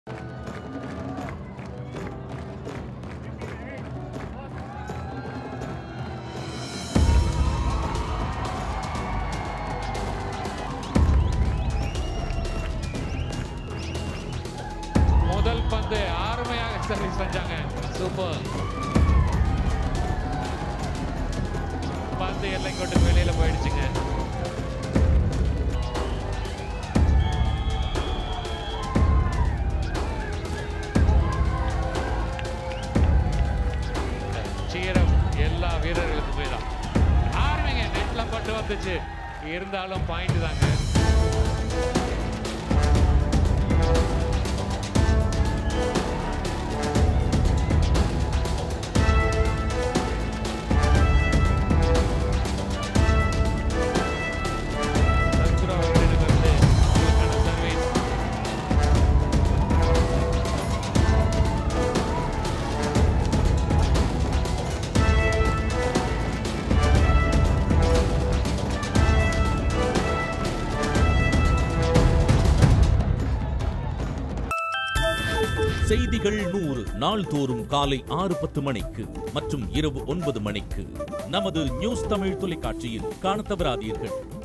முதல் பந்து அருமையாக சர்வீஸ் செஞ்சாங்க சூப்பர் பந்து எல்லை கொண்டு வெளியில போயிடுச்சுங்க சீரம் எல்லா வீரர்களுக்குமே தான் ஆரம்பிங்க நெட்ல பட்டு வந்துச்சு இருந்தாலும் பாயிண்ட் தாங்க சத்குரு அவர்களிடமிருந்து உங்களுக்கான சர்வீஸ் செய்திகள் நூறு நாள்தோறும் காலை ஆறு பத்து மணிக்கு மற்றும் இரவு ஒன்பது மணிக்கு நமது நியூஸ் தமிழ் தொலைக்காட்சியில் காணத் தவறாதீர்கள்